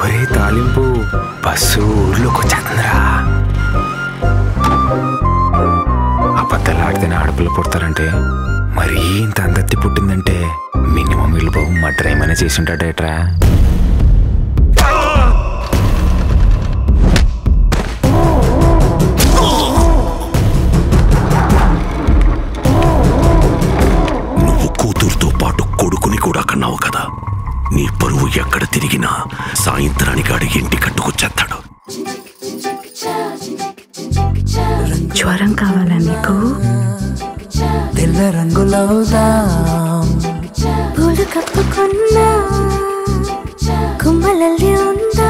ఒరే తాలింపు బస్సు ఊర్లోకి వచ్చేస్తుందిరా అబద్ధాలు ఆడితేనే ఆడపిల్ల పుడతారంటే మరీ ఇంత అందత్తి పుట్టిందంటే మినిమం వీళ్ళు బాబు మర్డర్ ఏమైనా చేసి ఉంటాడేట్రా నువ్వు కూతురుతో పాటు కొడుకుని కూడా కన్నావు కదా నీ పరువు ఎక్కడ తిరిగినా సాయంత్రానికి అడిగి ఇంటి కట్టుకొచ్చేస్తాడు జ్వరం కావాలా నీకు తెల్ల రంగులవుదాం పూలు కప్పుకున్నా కుమ్మలల్లి ఉందా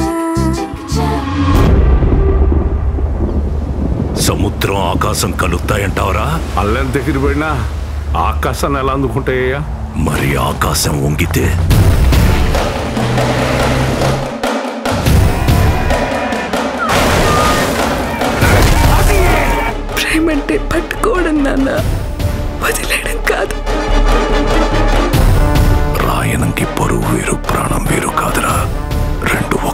సముద్రం ఆకాశం కలుస్తాయంటావరా అల్లం దగ్గర పోయినా ఆకాశాన్ని ఎలా అందుకుంటాయ్యా మరి ఆకాశం వంగితే ప్రేమ అంటే పట్టుకోవడం నాన్న వదిలేయడం కాదు రాయనంకి పరువు వేరు ప్రాణం వేరు కాదురా రెండు